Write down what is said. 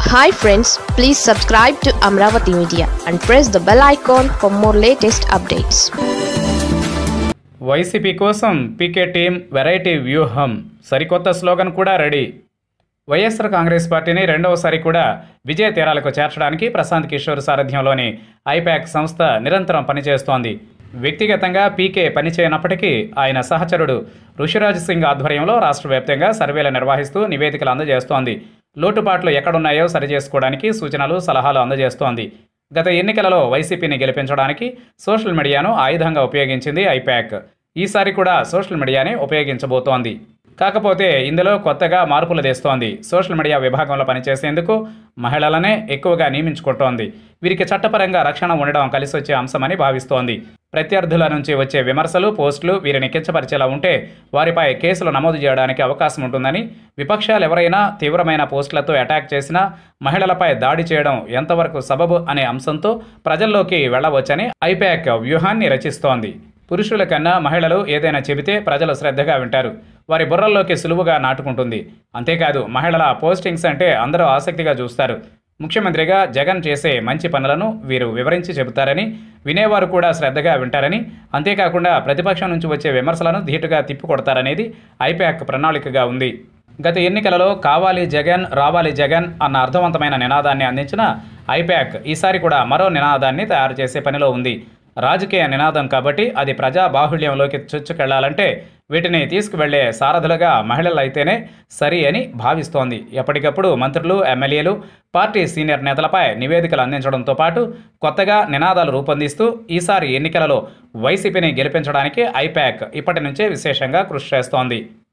hi friends please subscribe to Amaravati media and press the bell icon for more latest updates YCP కోసం PK team variety వ్యూహం సరికొత్త slogan కూడా ready YSR Congress పార్టీని రెండవసారి కూడా విజయ తీరాలకు చేర్చడానికి ప్రశాంత్ కిషోర్ సారథ్యంలోని ఐపాక్ సంస్థ నిరంతరం పనిచేస్తోంది వ్యక్తిగతంగా పీకే పనిచేయనప్పటికీ ఆయన సహచరుడు ఋషిరాజ్ సింగ్ ఆధ్వర్యంలో రాష్ట్ర వ్యాప్తంగా సర్వేలు నిర్వహిస్తూ నివేదికలు అందజేస్తోంది లోటుపాట్లు ఎక్కడున్నాయో సరిచేసుకోవడానికి సూచనలు సలహాలు అందజేస్తోంది గత ఎన్నికలలో వైసీపీని గెలిపించడానికి సోషల్ మీడియాను ఆయుధంగా ఉపయోగించింది ఐపాక్ ఈసారి కూడా సోషల్ మీడియానే ఉపయోగించబోతోంది కాకపోతే ఇందులో కొత్తగా మార్పులు తెస్తోంది సోషల్ మీడియా విభాగంలో పనిచేసేందుకు మహిళలనే ఎక్కువగా నియమించుకుంటోంది వీరికి చట్టపరంగా రక్షణ ఉండడం కలిసి వచ్చే అంశమని భావిస్తోంది ప్రత్యర్థుల నుంచి వచ్చే విమర్శలు పోస్టులు వీరిని కించపరిచేలా ఉంటే వారిపై కేసులు నమోదు చేయడానికి అవకాశం ఉంటుందని విపక్షాలు ఎవరైనా తీవ్రమైన పోస్టులతో అటాక్ చేసినా మహిళలపై దాడి చేయడం ఎంతవరకు సబబు అనే అంశంతో ప్రజల్లోకి వెళ్లవచ్చని ఐపాక్ వ్యూహాన్ని రచిస్తోంది పురుషుల కన్నా మహిళలు ఏదైనా చెబితే ప్రజలు శ్రద్ధగా వింటారు వారి బుర్రల్లోకి సులువుగా నాటుకుంటుంది అంతేకాదు మహిళల పోస్టింగ్స్ అంటే అందరూ ఆసక్తిగా చూస్తారు ముఖ్యమంత్రిగా జగన్ చేసే మంచి పనులను వీరు వివరించి చెబుతారని వినేవారు కూడా శ్రద్ధగా వింటారని అంతేకాకుండా ప్రతిపక్షం నుంచి వచ్చే విమర్శలను ధీటుగా తిప్పికొడతారనేది ఐపాక్ ప్రణాళికగా ఉంది గత ఎన్నికలలో కావాలి జగన్ రావాలి జగన్ అన్న అర్థవంతమైన నినాదాన్ని అందించిన ఐపాక్ ఈసారి కూడా మరో నినాదాన్ని తయారు చేసే పనిలో ఉంది రాజకీయ నినాదం కాబట్టి అది ప్రజా బాహుళ్యంలోకి చొచ్చుకెళ్లాలంటే వీటిని తీసుకువెళ్లే సారథులుగా మహిళలు అయితేనే సరి అని భావిస్తోంది ఎప్పటికప్పుడు మంత్రులు ఎమ్మెల్యేలు పార్టీ సీనియర్ నేతలపై నివేదికలు అందించడంతో పాటు కొత్తగా నినాదాలు రూపొందిస్తూ ఈసారి ఎన్నికలలో వైసీపీని గెలిపించడానికి ఐపాక్ ఇప్పటి నుంచే విశేషంగా కృషి చేస్తోంది